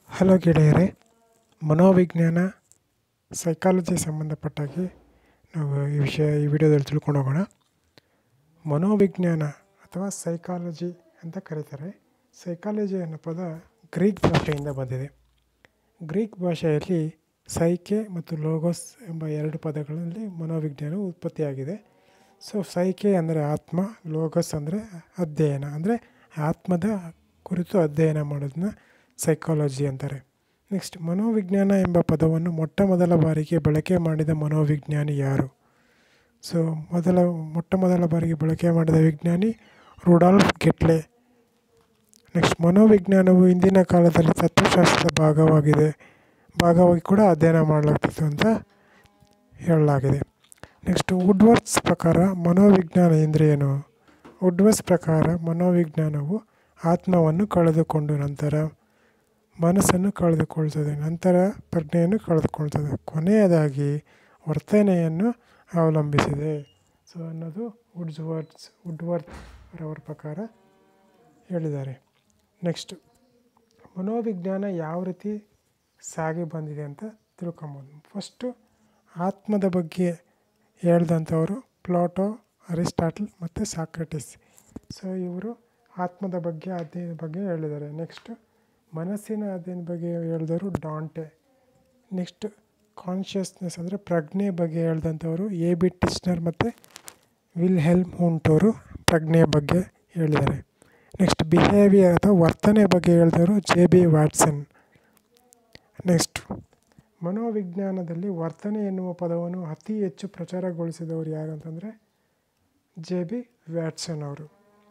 hello ಗೆಳೆಯರೇ ಮನೋವಿಜ್ಞಾನ psychology ಸಂಬಂಧಪಟ್ಟಾಗೆ ನಾವು ಈ ವಿಷಯ ಈ ವಿಡಿಯೋದಲ್ಲಿ ತಿಳ್ಕೊಂಡು ಹೋಗೋಣ ಮನೋವಿಜ್ಞಾನ ಅಥವಾ ಸೈಕಾಲಜಿ ಅಂತ ಕರೀತಾರೆ ಸೈಕಾಲಜಿ ಅನ್ನೋ ಪದ ಗ್ರೀಕ್ ಭಾಷೆಯಿಂದ ಬಂದಿದೆ ಗ್ರೀಕ್ ಭಾಷೆಯಲ್ಲಿ ಸೈಕೆ ಮತ್ತು ಲೋಗೋಸ್ ಎಂಬ ಎರಡು ಪದಗಳಲ್ಲಿ ಮನೋವಿಜ್ಞಾನವು ಉತ್ಪತ್ತಿಯಾಗಿದೆ ಸೊ ಸೈಕೆ ಅಂದರೆ ಆತ್ಮ ಲೋಗಸ್ ಅಂದರೆ ಅಧ್ಯಯನ ಅಂದರೆ ಆತ್ಮದ ಕುರಿತು ಅಧ್ಯಯನ ಮಾಡೋದನ್ನ ಸೈಕಾಲಜಿ ಅಂತಾರೆ ನೆಕ್ಸ್ಟ್ ಮನೋವಿಜ್ಞಾನ ಎಂಬ ಪದವನ್ನು ಮೊಟ್ಟ ಮೊದಲ ಬಾರಿಗೆ ಬಳಕೆ ಮಾಡಿದ ಮನೋವಿಜ್ಞಾನಿ ಯಾರು ಸೊ ಮೊದಲ ಮೊಟ್ಟ ಮೊದಲ ಬಾರಿಗೆ ಬಳಕೆ ಮಾಡಿದ ವಿಜ್ಞಾನಿ ರುಡಾಲ್ಫ್ ಗೆಟ್ಲೆ ನೆಕ್ಸ್ಟ್ ಮನೋವಿಜ್ಞಾನವು ಇಂದಿನ ಕಾಲದಲ್ಲಿ ತತ್ವಶಾಸ್ತ್ರದ ಭಾಗವಾಗಿದೆ ಭಾಗವಾಗಿ ಕೂಡ ಅಧ್ಯಯನ ಮಾಡಲಾಗ್ತಿತ್ತು ಅಂತ ಹೇಳಲಾಗಿದೆ ನೆಕ್ಸ್ಟ್ ವುಡ್ವರ್ಡ್ಸ್ ಪ್ರಕಾರ ಮನೋವಿಜ್ಞಾನ ಎಂದರೆ ಏನು ವುಡ್ವರ್ಡ್ಸ್ ಪ್ರಕಾರ ಮನೋವಿಜ್ಞಾನವು ಆತ್ಮವನ್ನು ಕಳೆದುಕೊಂಡು ನಂತರ ಮನಸ್ಸನ್ನು ಕಳೆದುಕೊಳ್ತದೆ ನಂತರ ಪ್ರಜ್ಞೆಯನ್ನು ಕಳೆದುಕೊಳ್ತದೆ ಕೊನೆಯದಾಗಿ ವರ್ತನೆಯನ್ನು ಅವಲಂಬಿಸಿದೆ ಸೊ ಅನ್ನೋದು ವುಡ್ಸ್ವರ್ಡ್ಸ್ ವುಡ್ವರ್ತ್ ಅವರ ಪ್ರಕಾರ ಹೇಳಿದ್ದಾರೆ ನೆಕ್ಸ್ಟ್ ಮನೋವಿಜ್ಞಾನ ಯಾವ ರೀತಿ ಸಾಗಿ ಬಂದಿದೆ ಅಂತ ತಿಳ್ಕೊಬೋದು ಫಸ್ಟು ಆತ್ಮದ ಬಗ್ಗೆ ಹೇಳ್ದಂಥವರು ಪ್ಲಾಟೋ ಅರಿಸ್ಟಾಟಲ್ ಮತ್ತು ಸಾಕ್ರೆಟಿಸ್ ಸೊ ಇವರು ಆತ್ಮದ ಬಗ್ಗೆ ಅಧ್ಯಯನದ ಬಗ್ಗೆ ಹೇಳಿದ್ದಾರೆ ನೆಕ್ಸ್ಟ್ ಮನಸ್ಸಿನ ಅಧ್ಯಯನ ಬಗ್ಗೆ ಹೇಳಿದವರು ಡಾಂಟೆ ನೆಕ್ಸ್ಟ್ ಕಾನ್ಷಿಯಸ್ನೆಸ್ ಅಂದರೆ ಪ್ರಜ್ಞೆ ಬಗ್ಗೆ ಹೇಳ್ದಂಥವರು ಎ ಬಿ ಟಿಸ್ನರ್ ಮತ್ತು ವಿಲ್ ಹೆಲ್ಮ್ ಹುಂಟೋರು ಪ್ರಜ್ಞೆಯ ಬಗ್ಗೆ ಹೇಳಿದ್ದಾರೆ ನೆಕ್ಸ್ಟ್ ಬಿಹೇವಿಯರ್ ಅಥವಾ ವರ್ತನೆ ಬಗ್ಗೆ ಹೇಳಿದವರು ಜೆ ಬಿ ವ್ಯಾಟ್ಸನ್ ನೆಕ್ಸ್ಟ್ ಮನೋವಿಜ್ಞಾನದಲ್ಲಿ ವರ್ತನೆ ಎನ್ನುವ ಪದವನ್ನು ಅತಿ ಹೆಚ್ಚು ಪ್ರಚಾರಗೊಳಿಸಿದವರು ಯಾರು ಅಂತಂದರೆ ಜೆ ಬಿ ವ್ಯಾಟ್ಸನ್ ಅವರು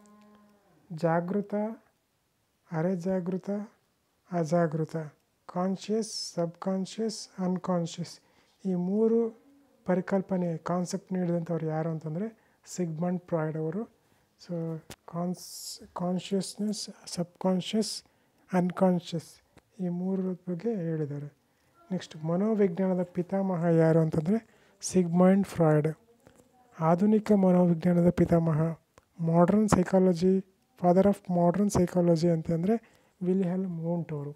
ಜಾಗೃತ ಅರೆ ಜಾಗೃತ ಅಜಾಗೃತ ಕಾನ್ಷಿಯಸ್ ಸಬ್ಕಾನ್ಷಿಯಸ್ ಅನ್ಕಾನ್ಷಿಯಸ್ ಈ ಮೂರು ಪರಿಕಲ್ಪನೆ ಕಾನ್ಸೆಪ್ಟ್ ನೀಡಿದಂಥವ್ರು ಯಾರು ಅಂತಂದರೆ ಸಿಗ್ಮಂಡ್ ಪ್ರಾಯ್ಡ್ ಅವರು so cons consciousness subconscious unconscious ಈ ಮೂರ ಬಗ್ಗೆ ಹೇಳಿದ್ದಾರೆ ನೆಕ್ಸ್ಟ್ ಮನೋವಿಜ್ಞಾನದ ಪಿತಾಮಹ ಯಾರು ಅಂತಂದರೆ ಸಿಗ್ಮಂಡ್ ಫ್ರಾಯ್ಡ್ ಆಧುನಿಕ ಮನೋವಿಜ್ಞಾನದ ಪಿತಾಮಹ modern psychology father of modern psychology ಅಂತಂದರೆ ವಿಲಿಹೆಲ್ ಮೌಂಟ್ ಅವರು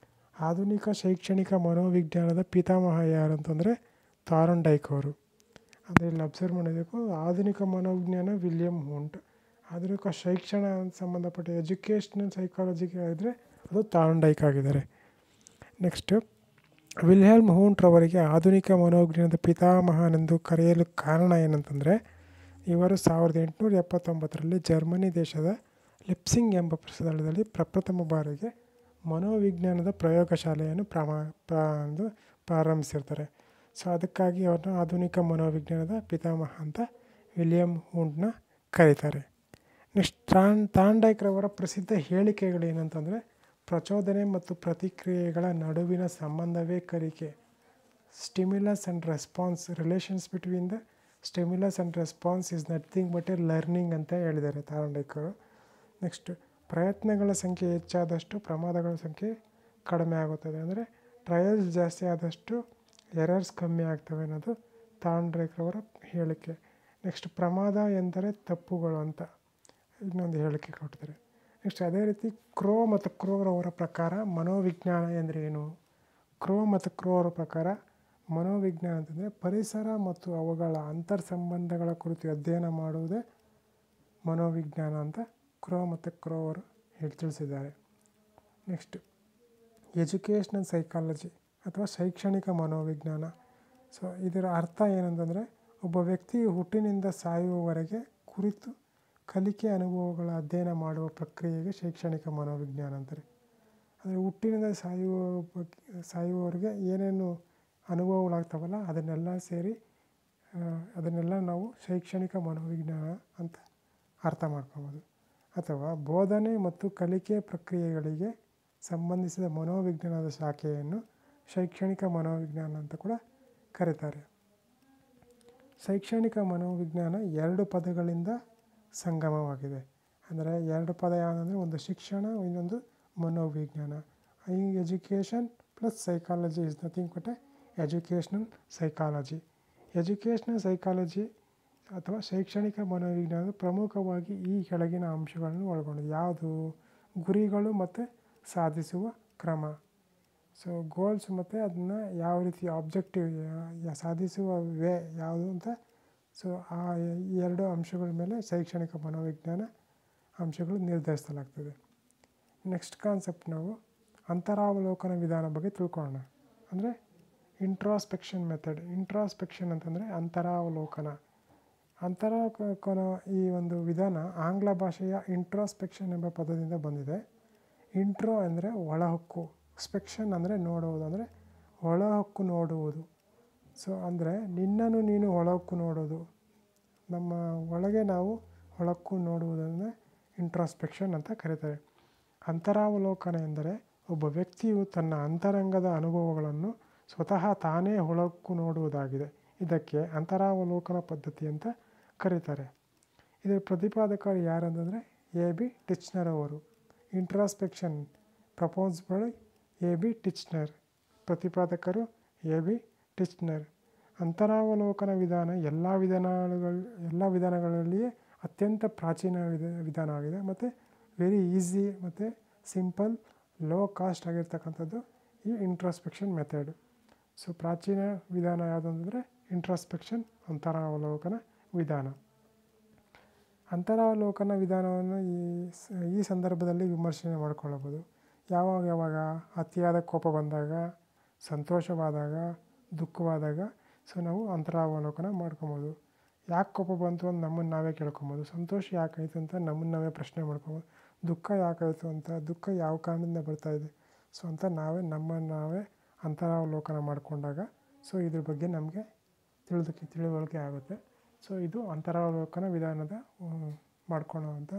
ಆಧುನಿಕ ಶೈಕ್ಷಣಿಕ ಮನೋವಿಜ್ಞಾನದ ಪಿತಾಮಹ ಯಾರು ಅಂತಂದರೆ ತಾರನ್ ಡೈಕ್ ಅವರು ಅಂದರೆ ಇಲ್ಲಿ ಅಬ್ಸರ್ವ್ ಮಾಡಬೇಕು ಆಧುನಿಕ ಮನೋವಿಜ್ಞಾನ ವಿಲಿಯಂ ಮೌಂಟ್ ಆಧುನಿಕ ಶೈಕ್ಷಣ ಸಂಬಂಧಪಟ್ಟ ಎಜುಕೇಷ್ನಲ್ ಸೈಕಾಲಜಿಗೆ ಆದರೆ ಅದು ತಾರನ್ ಡೈಕ್ ಆಗಿದ್ದಾರೆ ನೆಕ್ಸ್ಟ್ ವಿಲ್ಹೆಲ್ಮ್ ಹೂಂಟ್ರವರಿಗೆ ಆಧುನಿಕ ಮನೋವಿಜ್ಞಾನದ ಪಿತಾಮಹನೆಂದು ಕರೆಯಲು ಕಾರಣ ಏನಂತಂದರೆ ಇವರು ಸಾವಿರದ ಎಂಟುನೂರ ಎಪ್ಪತ್ತೊಂಬತ್ತರಲ್ಲಿ ಜರ್ಮನಿ ದೇಶದ ಲಿಪ್ಸಿಂಗ್ ಎಂಬ ಸ್ಥಳದಲ್ಲಿ ಪ್ರಪ್ರಥಮ ಬಾರಿಗೆ ಮನೋವಿಜ್ಞಾನದ ಪ್ರಯೋಗಶಾಲೆಯನ್ನು ಪ್ರಮಾ ಒಂದು ಪ್ರಾರಂಭಿಸಿರ್ತಾರೆ ಸೊ ಅದಕ್ಕಾಗಿ ಅವ್ರನ್ನ ಆಧುನಿಕ ಮನೋವಿಜ್ಞಾನದ ಪಿತಾಮಹ ಅಂತ ವಿಲಿಯಂ ಹೂಂಟ್ನ ಕರೀತಾರೆ ನೆಕ್ಸ್ಟ್ ಟ್ರಾನ್ ತಾಂಡೈಕ್ರವರ ಪ್ರಸಿದ್ಧ ಹೇಳಿಕೆಗಳು ಏನಂತಂದರೆ ಪ್ರಚೋದನೆ ಮತ್ತು ಪ್ರತಿಕ್ರಿಯೆಗಳ ನಡುವಿನ ಸಂಬಂಧವೇ ಕಲಿಕೆ stimulus and response relations between the stimulus and response is nothing but a learning ಅಂತ ಹೇಳಿದ್ದಾರೆ ತಾರಂಡೈಕರು ನೆಕ್ಸ್ಟ್ ಪ್ರಯತ್ನಗಳ ಸಂಖ್ಯೆ ಹೆಚ್ಚಾದಷ್ಟು ಪ್ರಮಾದಗಳ ಸಂಖ್ಯೆ ಕಡಿಮೆ ಆಗುತ್ತದೆ ಅಂದರೆ ಟ್ರಯಲ್ಸ್ ಜಾಸ್ತಿ ಆದಷ್ಟು ಎರರ್ಸ್ ಕಮ್ಮಿ ಆಗ್ತವೆ ಅನ್ನೋದು ತಾಂಡ್ರೇಕ್ರವರ ಹೇಳಿಕೆ ನೆಕ್ಸ್ಟ್ ಪ್ರಮಾದ ಎಂದರೆ ತಪ್ಪುಗಳು ಅಂತ ಇನ್ನೊಂದು ಹೇಳಿಕೆ ಕೊಟ್ಟಿದ್ದಾರೆ ನೆಕ್ಸ್ಟ್ ಅದೇ ರೀತಿ ಕ್ರೋ ಮತ್ತು ಕ್ರೋರವರ ಪ್ರಕಾರ ಮನೋವಿಜ್ಞಾನ ಎಂದರೆ ಏನು ಕ್ರೋ ಮತ್ತು ಕ್ರೋರ ಪ್ರಕಾರ ಮನೋವಿಜ್ಞಾನ ಅಂತಂದರೆ ಪರಿಸರ ಮತ್ತು ಅವುಗಳ ಅಂತರ್ ಸಂಬಂಧಗಳ ಕುರಿತು ಅಧ್ಯಯನ ಮಾಡುವುದೇ ಮನೋವಿಜ್ಞಾನ ಅಂತ ಕ್ರೋ ಮತ್ತು ಕ್ರೋ ಅವರು ಹೇಳಿ ತಿಳಿಸಿದ್ದಾರೆ ನೆಕ್ಸ್ಟ್ ಎಜುಕೇಷ್ನಲ್ ಸೈಕಾಲಜಿ ಅಥವಾ ಶೈಕ್ಷಣಿಕ ಮನೋವಿಜ್ಞಾನ ಸೊ ಇದರ ಅರ್ಥ ಏನಂತಂದರೆ ಒಬ್ಬ ವ್ಯಕ್ತಿ ಹುಟ್ಟಿನಿಂದ ಸಾಯುವವರೆಗೆ ಕುರಿತು ಕಲಿಕೆ ಅನುಭವಗಳ ಅಧ್ಯಯನ ಮಾಡುವ ಪ್ರಕ್ರಿಯೆಗೆ ಶೈಕ್ಷಣಿಕ ಮನೋವಿಜ್ಞಾನ ಅಂತಾರೆ ಅಂದರೆ ಹುಟ್ಟಿನಿಂದ ಸಾಯುವ ಬಗ್ಗೆ ಸಾಯುವವರೆಗೆ ಏನೇನು ಅನುಭವಗಳಾಗ್ತಾವಲ್ಲ ಅದನ್ನೆಲ್ಲ ಸೇರಿ ಅದನ್ನೆಲ್ಲ ನಾವು ಶೈಕ್ಷಣಿಕ ಮನೋವಿಜ್ಞಾನ ಅಂತ ಅರ್ಥ ಮಾಡ್ಕೋಬೋದು ಅಥವಾ ಬೋಧನೆ ಮತ್ತು ಕಲಿಕೆ ಪ್ರಕ್ರಿಯೆಗಳಿಗೆ ಸಂಬಂಧಿಸಿದ ಮನೋವಿಜ್ಞಾನದ ಶಾಖೆಯನ್ನು ಶೈಕ್ಷಣಿಕ ಮನೋವಿಜ್ಞಾನ ಅಂತ ಕೂಡ ಕರೀತಾರೆ ಶೈಕ್ಷಣಿಕ ಮನೋವಿಜ್ಞಾನ ಎರಡು ಪದಗಳಿಂದ ಸಂಗಮವಾಗಿದೆ ಅಂದರೆ ಎರಡು ಪದ ಯಾವುದಂದರೆ ಒಂದು ಶಿಕ್ಷಣ ಇನ್ನೊಂದು ಮನೋವಿಜ್ಞಾನ ಈ education plus psychology is nothing but a educational psychology educational psychology ಅಥವಾ ಶೈಕ್ಷಣಿಕ ಮನೋವಿಜ್ಞಾನ ಪ್ರಮುಖವಾಗಿ ಈ ಕೆಳಗಿನ ಅಂಶಗಳನ್ನು ಒಳಗೊಂಡಿದೆ ಯಾವುದು ಗುರಿಗಳು ಮತ್ತು ಸಾಧಿಸುವ ಕ್ರಮ ಸೊ ಗೋಲ್ಸ್ ಮತ್ತು ಅದನ್ನು ಯಾವ ರೀತಿ ಆಬ್ಜೆಕ್ಟಿವ್ ಸಾಧಿಸುವ ವೇ ಯಾವುದು ಅಂತ ಸೊ ಆ ಈ ಎರಡು ಅಂಶಗಳ ಮೇಲೆ ಶೈಕ್ಷಣಿಕ ಮನೋವಿಜ್ಞಾನ ಅಂಶಗಳು ನಿರ್ಧರಿಸಲಾಗ್ತದೆ ನೆಕ್ಸ್ಟ್ ಕಾನ್ಸೆಪ್ಟ್ ನಾವು ಅಂತರಾವಲೋಕನ ವಿಧಾನ ಬಗ್ಗೆ ತಿಳ್ಕೊಳ್ಳೋಣ ಅಂದರೆ ಇಂಟ್ರಾಸ್ಪೆಕ್ಷನ್ ಮೆಥಡ್ ಇಂಟ್ರಾಸ್ಪೆಕ್ಷನ್ ಅಂತಂದರೆ ಅಂತರಾವಲೋಕನ ಅಂತರಾವಲೋಕನ ಈ ಒಂದು ವಿಧಾನ ಆಂಗ್ಲ ಭಾಷೆಯ ಇಂಟ್ರಾಸ್ಪೆಕ್ಷನ್ ಎಂಬ ಪದದಿಂದ ಬಂದಿದೆ ಇಂಟ್ರೋ ಅಂದರೆ ಒಳಹೊಕ್ಕು ಸ್ಪೆಕ್ಷನ್ ಅಂದರೆ ನೋಡುವುದು ಅಂದರೆ ಒಳಹೊಕ್ಕು ನೋಡುವುದು ಸೊ ಅಂದರೆ ನಿನ್ನನ್ನು ನೀನು ಒಳಹೊಕ್ಕು ನೋಡೋದು ನಮ್ಮ ಒಳಗೆ ನಾವು ಒಳಕ್ಕು ನೋಡುವುದನ್ನು ಇಂಟ್ರಾಸ್ಪೆಕ್ಷನ್ ಅಂತ ಕರೀತಾರೆ ಅಂತರಾವಲೋಕನ ಎಂದರೆ ಒಬ್ಬ ವ್ಯಕ್ತಿಯು ತನ್ನ ಅಂತರಂಗದ ಅನುಭವಗಳನ್ನು ಸ್ವತಃ ತಾನೇ ಒಳಕ್ಕು ನೋಡುವುದಾಗಿದೆ ಇದಕ್ಕೆ ಅಂತರಾವಲೋಕನ ಪದ್ಧತಿ ಅಂತ ಕರೀತಾರೆ ಇದರ ಪ್ರತಿಪಾದಕರು ಯಾರಂತಂದರೆ ಎ ಬಿ ಟಿಚ್ನರ್ ಅವರು introspection propose by A B Titchener ಪ್ರತಿಪಾದಕರು ಎ ಬಿ ಟಿಚ್ನರ್ ಅಂತರಾವಲೋಕನ ವಿಧಾನ ಎಲ್ಲ ವಿಧಾನಗಳು ಎಲ್ಲ ವಿಧಾನಗಳಲ್ಲಿಯೇ ಅತ್ಯಂತ ಪ್ರಾಚೀನ ವಿಧ ವಿಧಾನವಾಗಿದೆ ಮತ್ತು ವೆರಿ ಈಸಿ ಮತ್ತು ಸಿಂಪಲ್ ಲೋ ಕಾಸ್ಟ್ ಆಗಿರ್ತಕ್ಕಂಥದ್ದು ಈ ಇಂಟ್ರಾಸ್ಪೆಕ್ಷನ್ ಮೆಥಡ್ ಸೊ ಪ್ರಾಚೀನ ವಿಧಾನ ಯಾವುದು ಅಂತಂದರೆ ಇಂಟ್ರಾಸ್ಪೆಕ್ಷನ್ ಅಂತರಾವಲೋಕನ ವಿಧಾನ ಅಂತರಾವಲೋಕನ ವಿಧಾನವನ್ನು ಈ ಸ- ಈ ಸಂದರ್ಭದಲ್ಲಿ ವಿಮರ್ಶೆ ಮಾಡಿಕೊಳ್ಳಬಹುದು ಯಾವಾಗ ಯಾವಾಗ ಅತಿಯಾದ ಕೋಪ ಬಂದಾಗ ಸಂತೋಷವಾದಾಗ ದುಃಖವಾದಾಗ ಸೊ ನಾವು ಅಂತರಾವಲೋಕನ ಮಾಡ್ಕೊಬೋದು ಯಾಕೆ ಕೋಪ ಬಂತು ಅಂತ ನಮ್ಮನ್ನು ನಾವೇ ಕೇಳ್ಕೊಬೋದು ಸಂತೋಷ ಯಾಕಾಯಿತು ಅಂತ ನಮ್ಮನ್ನು ನಾವೇ ಪ್ರಶ್ನೆ ಮಾಡ್ಕೊಬೋದು ದುಃಖ ಯಾಕಾಯಿತು ಅಂತ ದುಃಖ ಯಾವ ಕಾರಣದಿಂದ ಬರ್ತಾ ಇದೆ ಸೊ ಅಂತ ನಾವೇ ನಮ್ಮನ್ನು ನಾವೇ ಅಂತರಾವಲೋಕನ ಮಾಡಿಕೊಂಡಾಗ ಸೊ ಇದ್ರ ಬಗ್ಗೆ ನಮಗೆ ತಿಳಿದಕ್ಕೆ ತಿಳುವಳಿಕೆ ಆಗುತ್ತೆ ಸೊ ಇದು ಅಂತರಾವಲೋಕನ ವಿಧಾನದ ಮಾಡ್ಕೊಳ್ಳೋವಂಥ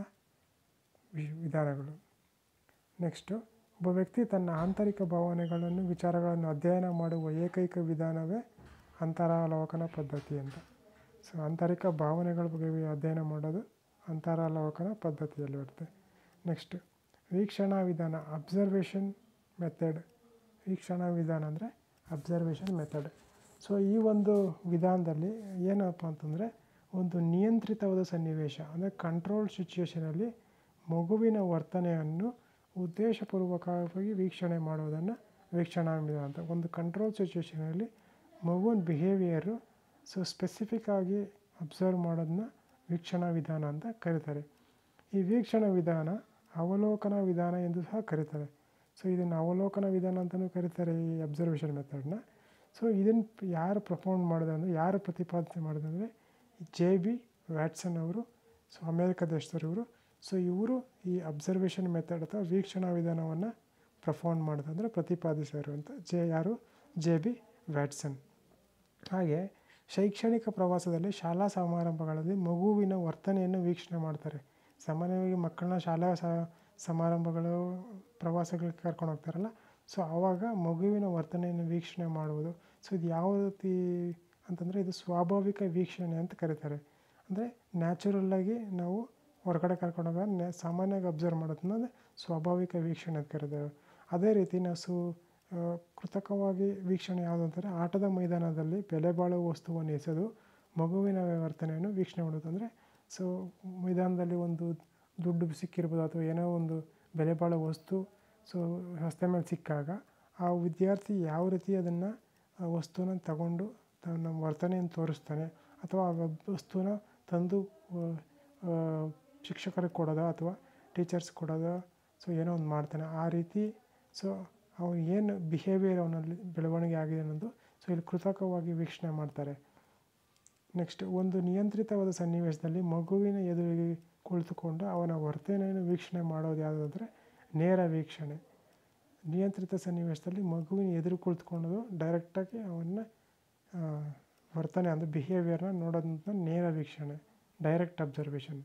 ವಿ- ವಿಧಾನಗಳು ನೆಕ್ಸ್ಟು ಒಬ್ಬ ವ್ಯಕ್ತಿ ತನ್ನ ಆಂತರಿಕ ಭಾವನೆಗಳನ್ನು ವಿಚಾರಗಳನ್ನು ಅಧ್ಯಯನ ಮಾಡುವ ಏಕೈಕ ವಿಧಾನವೇ ಅಂತರಾವಲೋಕನ ಪದ್ಧತಿ ಅಂತ ಸೊ ಆಂತರಿಕ ಭಾವನೆಗಳ ಬಗ್ಗೆ ಅಧ್ಯಯನ ಮಾಡೋದು ಅಂತರಾವಲೋಕನ ಪದ್ಧತಿಯಲ್ಲಿ ಬರುತ್ತೆ ನೆಕ್ಸ್ಟ್ ವೀಕ್ಷಣಾ ವಿಧಾನ ಅಬ್ಸರ್ವೇಷನ್ ಮೆಥಡ್ ವೀಕ್ಷಣಾ ವಿಧಾನ ಅಂದರೆ ಅಬ್ಸರ್ವೇಷನ್ ಮೆಥಡ್ ಸೊ ಈ ಒಂದು ವಿಧಾನದಲ್ಲಿ ಏನಪ್ಪ ಅಂತಂದರೆ ಒಂದು ನಿಯಂತ್ರಿತವಾದ ಸನ್ನಿವೇಶ ಅಂದರೆ ಕಂಟ್ರೋಲ್ ಸಿಚುವೇಷನಲ್ಲಿ ಮಗುವಿನ ವರ್ತನೆಯನ್ನು ಉದ್ದೇಶಪೂರ್ವಕವಾಗಿ ವೀಕ್ಷಣೆ ಮಾಡುವುದನ್ನು ವೀಕ್ಷಣಾ ವಿಧಾನ ಅಂತ ಒಂದು ಕಂಟ್ರೋಲ್ ಸಿಚುವೇಷನಲ್ಲಿ ಮಗುವಿನ ಬಿಹೇವಿಯರು ಸೊ ಸ್ಪೆಸಿಫಿಕ್ ಆಗಿ ಅಬ್ಸರ್ವ್ ಮಾಡೋದನ್ನ ವೀಕ್ಷಣಾ ವಿಧಾನ ಅಂತ ಕರೀತಾರೆ ಈ ವೀಕ್ಷಣಾ ವಿಧಾನ ಅವಲೋಕನ ವಿಧಾನ ಎಂದು ಸಹ ಕರೀತಾರೆ ಸೊ ಇದನ್ನು ಅವಲೋಕನ ವಿಧಾನ ಅಂತಲೂ ಕರೀತಾರೆ ಈ ಅಬ್ಸರ್ವೇಷನ್ ಮೆಥಡ್ನ ಸೊ ಇದನ್ನು ಯಾರು ಪ್ರಪೌಂಡ್ ಮಾಡಿದೆ ಅಂದರೆ ಯಾರು ಪ್ರತಿಪಾದನೆ ಮಾಡಿದೆ ಅಂದರೆ ಜೆ ಬಿ ವ್ಯಾಟ್ಸನ್ ಅವರು ಸೊ ಅಮೇರಿಕ ದೇಶದವರು ಸೊ ಇವರು ಈ ಅಬ್ಸರ್ವೇಷನ್ ಮೆಥಡ್ ಅಥವಾ ವೀಕ್ಷಣಾ ವಿಧಾನವನ್ನು ಪ್ರಫೌಂಡ್ ಮಾಡಿದೆ ಅಂದರೆ ಪ್ರತಿಪಾದಿಸಿದರು ಅಂತ ಜೆ ಯಾರು ಜೆ ಬಿ ವ್ಯಾಟ್ಸನ್ ಹಾಗೆ ಶೈಕ್ಷಣಿಕ ಪ್ರವಾಸದಲ್ಲಿ ಶಾಲಾ ಸಮಾರಂಭಗಳಲ್ಲಿ ಮಗುವಿನ ವರ್ತನೆಯನ್ನು ವೀಕ್ಷಣೆ ಮಾಡ್ತಾರೆ ಸಾಮಾನ್ಯವಾಗಿ ಮಕ್ಕಳನ್ನ ಶಾಲಾ ಸ ಸಮಾರಂಭಗಳು ಪ್ರವಾಸಗಳಿಗೆ ಕರ್ಕೊಂಡು ಹೋಗ್ತಾರಲ್ಲ ಸೊ ಆವಾಗ ಮಗುವಿನ ವರ್ತನೆಯನ್ನು ವೀಕ್ಷಣೆ ಮಾಡುವುದು ಸೊ ಇದು ಯಾವ ರೀತಿ ಅಂತಂದರೆ ಇದು ಸ್ವಾಭಾವಿಕ ವೀಕ್ಷಣೆ ಅಂತ ಕರೀತಾರೆ ಅಂದರೆ ನ್ಯಾಚುರಲ್ಲಾಗಿ ನಾವು ಹೊರಗಡೆ ಕರ್ಕೊಂಡೋಗ ನ್ಯಾ ಸಾಮಾನ್ಯವಾಗಿ ಅಬ್ಸರ್ವ್ ಮಾಡೋದನ್ನ ಅಂದರೆ ಸ್ವಾಭಾವಿಕ ವೀಕ್ಷಣೆ ಅಂತ ಕರೀತಾರೆ ಅದೇ ರೀತಿ ನಾವು ಸು ಆ, ಕೃತಕವಾಗಿ ವೀಕ್ಷಣೆ ಯಾವುದು ಅಂತಾರೆ ಆಟದ ಮೈದಾನದಲ್ಲಿ ಬೆಲೆ ಬಾಳುವ ವಸ್ತುವನ್ನು ಎಸೆದು ಮಗುವಿನ ವರ್ತನೆಯನ್ನು ವೀಕ್ಷಣೆ ಮಾಡೋದು ಅಂದರೆ ಸೊ ಮೈದಾನದಲ್ಲಿ ಒಂದು ದುಡ್ಡು ಸಿಕ್ಕಿರ್ಬೋದು ಅಥವಾ ಏನೋ ಒಂದು ಬೆಲೆ ಬಾಳೋ ವಸ್ತು ಸೊ ರಸ್ತೆ ಮೇಲೆ ಸಿಕ್ಕಾಗ ಆ ವಿದ್ಯಾರ್ಥಿ ಯಾವ ರೀತಿ ಅದನ್ನು ಆ ವಸ್ತುನ ತಗೊಂಡು ತನ್ನ ವರ್ತನೆಯನ್ನು ತೋರಿಸ್ತಾನೆ ಅಥವಾ ಆ ವಸ್ತುನ ತಂದು ಆ, ಆ, ಶಿಕ್ಷಕರಿಗೆ ಕೊಡೋದ ಅಥವಾ ಟೀಚರ್ಸ್ ಕೊಡೋದ ಸೊ ಏನೋ ಒಂದು ಮಾಡ್ತಾನೆ ಆ ರೀತಿ ಸೊ ಅವನು ಏನು ಬಿಹೇವಿಯರ್ ಅವನಲ್ಲಿ ಬೆಳವಣಿಗೆ ಆಗಿದೆ ಅನ್ನೋದು ಸೊ ಇಲ್ಲಿ ಕೃತಕವಾಗಿ ವೀಕ್ಷಣೆ ಮಾಡ್ತಾರೆ ನೆಕ್ಸ್ಟ್ ಒಂದು ನಿಯಂತ್ರಿತವಾದ ಸನ್ನಿವೇಶದಲ್ಲಿ ಮಗುವಿನ ಎದುರಿಗೆ ಕುಳಿತುಕೊಂಡು ಅವನ ವರ್ತನೆಯನ್ನು ವೀಕ್ಷಣೆ ಮಾಡೋದು ಯಾವುದಂದರೆ ನೇರ ವೀಕ್ಷಣೆ ನಿಯಂತ್ರಿತ ಸನ್ನಿವೇಶದಲ್ಲಿ ಮಗುವಿನ ಎದುರು ಕುಳಿತುಕೊಳ್ಳೋದು ಡೈರೆಕ್ಟಾಗಿ ಅವನ್ನ ಆ, ವರ್ತನೆ ಅಂದರೆ ಬಿಹೇವಿಯರ್ನ ನೋಡೋದಂತ ನೇರ ವೀಕ್ಷಣೆ ಡೈರೆಕ್ಟ್ ಅಬ್ಸರ್ವೇಷನ್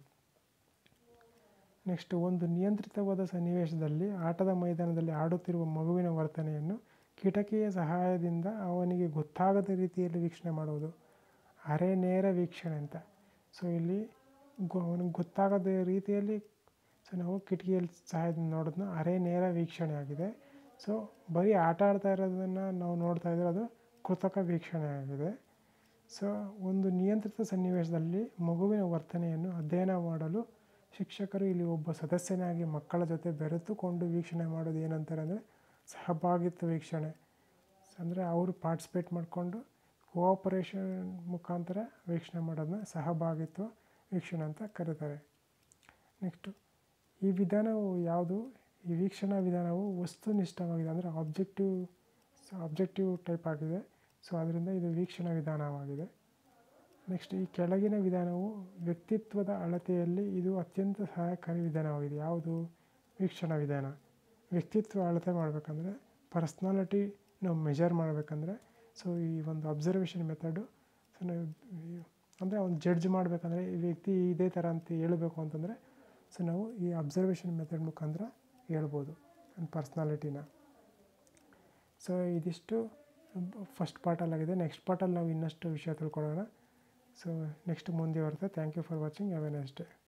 ನೆಕ್ಸ್ಟ್ ಒಂದು ನಿಯಂತ್ರಿತವಾದ ಸನ್ನಿವೇಶದಲ್ಲಿ ಆಟದ ಮೈದಾನದಲ್ಲಿ ಆಡುತ್ತಿರುವ ಮಗುವಿನ ವರ್ತನೆಯನ್ನು ಕಿಟಕಿಯ ಸಹಾಯದಿಂದ ಅವನಿಗೆ ಗೊತ್ತಾಗದ ರೀತಿಯಲ್ಲಿ ವೀಕ್ಷಣೆ ಮಾಡುವುದು ಅರೆ ನೇರ ವೀಕ್ಷಣೆ ಅಂತ ಸೊ ಇಲ್ಲಿ ಗೊ ಅವನಿಗೆ ಗೊತ್ತಾಗದ ರೀತಿಯಲ್ಲಿ ಸೊ ನಾವು ಕಿಟಕಿಯಲ್ಲಿ ಸಹಾಯದಿಂದ ನೋಡೋದನ್ನ ಅರೆ ನೇರ ವೀಕ್ಷಣೆ ಆಗಿದೆ ಸೊ ಬರೀ ಆಟ ಆಡ್ತಾ ಇರೋದನ್ನು ನಾವು ನೋಡ್ತಾ ಇದ್ರೆ ಅದು ಕೃತಕ ವೀಕ್ಷಣೆ ಆಗಿದೆ ಸೊ ಒಂದು ನಿಯಂತ್ರಿತ ಸನ್ನಿವೇಶದಲ್ಲಿ ಮಗುವಿನ ವರ್ತನೆಯನ್ನು ಅಧ್ಯಯನ ಮಾಡಲು ಶಿಕ್ಷಕರು ಇಲ್ಲಿ ಒಬ್ಬ ಸದಸ್ಯನಾಗಿ ಮಕ್ಕಳ ಜೊತೆ ಬೆರೆತುಕೊಂಡು ವೀಕ್ಷಣೆ ಮಾಡೋದು ಏನಂತಾರೆ ಅಂದರೆ ಸಹಭಾಗಿತ್ವ ವೀಕ್ಷಣೆ ಅಂದರೆ ಅವರು ಪಾರ್ಟಿಸಿಪೇಟ್ ಮಾಡಿಕೊಂಡು ಕೋಆಪರೇಷನ್ ಮುಖಾಂತರ ವೀಕ್ಷಣೆ ಮಾಡೋದನ್ನ ಸಹಭಾಗಿತ್ವ ವೀಕ್ಷಣೆ ಅಂತ ಕರೀತಾರೆ ನೆಕ್ಸ್ಟು ಈ ವಿಧಾನವು ಯಾವುದು ಈ ವೀಕ್ಷಣಾ ವಿಧಾನವು ವಸ್ತುನಿಷ್ಠವಾಗಿದೆ ಅಂದರೆ ಆಬ್ಜೆಕ್ಟಿವ್ ಆಬ್ಜೆಕ್ಟಿವ್ ಟೈಪ್ ಆಗಿದೆ ಸೊ ಅದರಿಂದ ಇದು ವೀಕ್ಷಣಾ ವಿಧಾನವಾಗಿದೆ ನೆಕ್ಸ್ಟ್ ಈ ಕೆಳಗಿನ ವಿಧಾನವು ವ್ಯಕ್ತಿತ್ವದ ಅಳತೆಯಲ್ಲಿ ಇದು ಅತ್ಯಂತ ಸಹಾಯಕಾರಿ ವಿಧಾನವಾಗಿದೆ ಯಾವುದು ವೀಕ್ಷಣಾ ವಿಧಾನ ವ್ಯಕ್ತಿತ್ವ ಅಳತೆ ಮಾಡಬೇಕಂದ್ರೆ ಪರ್ಸ್ನಾಲಿಟಿ ನಾವು ಮೆಜರ್ ಮಾಡಬೇಕಂದ್ರೆ ಸೊ ಈ ಒಂದು ಅಬ್ಸರ್ವೇಷನ್ ಮೆಥಡು ಸೊ ನಾವು ಅಂದರೆ ಒಂದು ಜಡ್ಜ್ ಮಾಡಬೇಕಂದ್ರೆ ಈ ವ್ಯಕ್ತಿ ಇದೇ ಥರ ಅಂತ ಹೇಳಬೇಕು ಅಂತಂದರೆ ಸೊ ನಾವು ಈ ಅಬ್ಸರ್ವೇಷನ್ ಮೆಥಡ್ ಮುಖಾಂತರ ಹೇಳ್ಬೋದು ಒಂದು ಪರ್ಸ್ನಾಲಿಟಿನ ಸೊ ಇದಿಷ್ಟು ಫಸ್ಟ್ ಪಾರ್ಟಲ್ಲಾಗಿದೆ ನೆಕ್ಸ್ಟ್ ಪಾರ್ಟಲ್ಲಿ ನಾವು ಇನ್ನಷ್ಟು ವಿಷಯ ತಿಳ್ಕೊಳ್ಳೋಣ ಸೊ ನೆಕ್ಸ್ಟ್ ಮುಂದೆ ಬರುತ್ತೆ thank you for watching have a next day